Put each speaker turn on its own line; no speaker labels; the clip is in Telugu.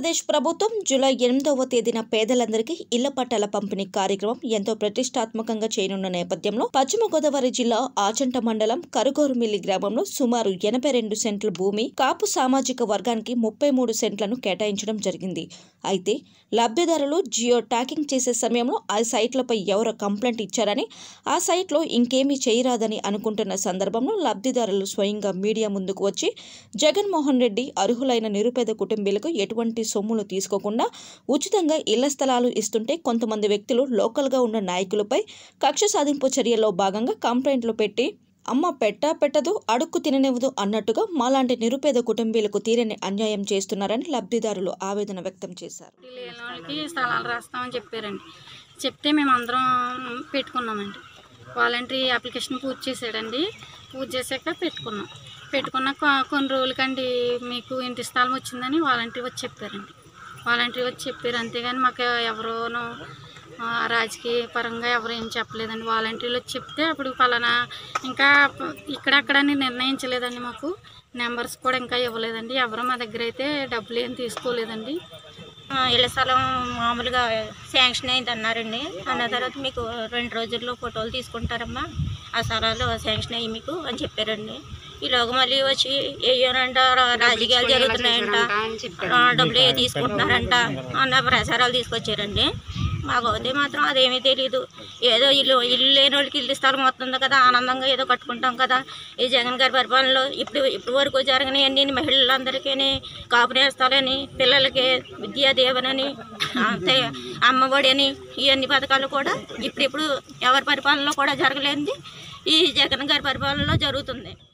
ఆంధ్రప్రదేశ్ ప్రభుత్వం జూలై ఎనిమిదవ తేదీన పేదలందరికీ ఇళ్ల పట్టాల పంపిణీ కార్యక్రమం ఎంతో ప్రతిష్టాత్మకంగా చేయనున్న నేపథ్యంలో పశ్చిమ గోదావరి జిల్లా ఆచంట మండలం కరుగోరుమిల్లి గ్రామంలో సుమారు ఎనభై రెండు సెంట్ల భూమి కాపు సామాజిక వర్గానికి ముప్పై మూడు సెంట్లను కేటాయించడం జరిగింది అయితే లబ్ధిదారులు జియో ట్యాకింగ్ చేసే సమయంలో ఆ సైట్లపై ఎవరో కంప్లైంట్ ఇచ్చారని ఆ సైట్లో ఇంకేమీ చేయరాదని అనుకుంటున్న సందర్భంలో లబ్ధిదారులు స్వయంగా మీడియా ముందుకు వచ్చి జగన్మోహన్ రెడ్డి అర్హులైన నిరుపేద కుటుంబీలకు ఎటువంటి సొమ్ములు తీసుకోకుండా ఉచితంగా ఇళ్ల స్థలాలు ఇస్తుంటే కొంతమంది వ్యక్తులు లోకల్గా ఉన్న నాయకులపై కక్ష సాధింపు చర్యల్లో భాగంగా కంప్లైంట్లు పెట్టి అమ్మ పెట్టా పెట్టదు అడుక్కు తిననివ్వదు అన్నట్టుగా మాలాంటి నిరుపేద కుటుంబీలకు తీరని అన్యాయం చేస్తున్నారని లబ్ధిదారులు ఆవేదన వ్యక్తం చేశారు
లేని వాళ్ళకి స్థలాలు రాస్తామని చెప్పారండి చెప్తే మేము అందరం పెట్టుకున్నామండి వాలంటరీ అప్లికేషన్ పూజ చేసాడండి పూజ చేశాక పెట్టుకున్నాం పెట్టుకున్నాక కొన్ని రోజులకండి మీకు ఇంటి స్థలం వచ్చిందని వాలంటరీ వచ్చి చెప్పారండి వాలంటరీ వచ్చి చెప్పారు అంతేగాని మాకు ఎవరోనూ ఆ, రాజకీయ పరంగా ఎవరు ఏం చెప్పలేదండి వాలంటీర్లు వచ్చి చెప్తే అప్పుడు పలానా ఇంకా ప- ఇక్కడక్కడ అని నిర్ణయించలేదండి మాకు నెంబర్స్ కూడా ఇంకా ఇవ్వలేదండి ఎవరు మా దగ్గర అయితే డబ్బులు ఏం తీసుకోలేదండి
ఆ, ఇళ్ల స్థలం మామూలుగా శాంక్షన్ అయింది అన్నారండి అన్న తర్వాత మీకు రెండు రోజుల్లో ఫోటోలు తీసుకుంటారమ్మా ఆ స్థలాలు శాంక్షన్ అయ్యి మీకు అని చెప్పారండి ఈలోగా మళ్ళీ వచ్చి ఏయోనంట రా- రాజకీయాలు జరుగుతున్నాయంట ఆ, డబ్బులు ఏ తీసుకుంటున్నారంట అన్న ప్రచారాలు తీసుకొచ్చారండి మాకు అయితే మాత్రం అదేమీ తెలియదు ఏదో ఇల్లు ఇల్లు లేని వాళ్ళకి ఇల్లు స్థలం వస్తుంది కదా ఆనందంగా ఏదో కట్టుకుంటాం కదా ఈ జగన్ గారి పరిపాలనలో ఇప్పుడు ఇప్పుడు వరకు జరిగినవన్నీ మహిళలందరికీ కాపు నేస్తాలని పిల్లలకి విద్యా దీవెనని అంతే అమ్మఒడి అని ఇవన్నీ పథకాలు కూడా ఇప్పుడిప్పుడు ఎవరి పరిపాలనలో కూడా జరగలేనిది ఈ జగన్ గారి పరిపాలనలో జరుగుతుంది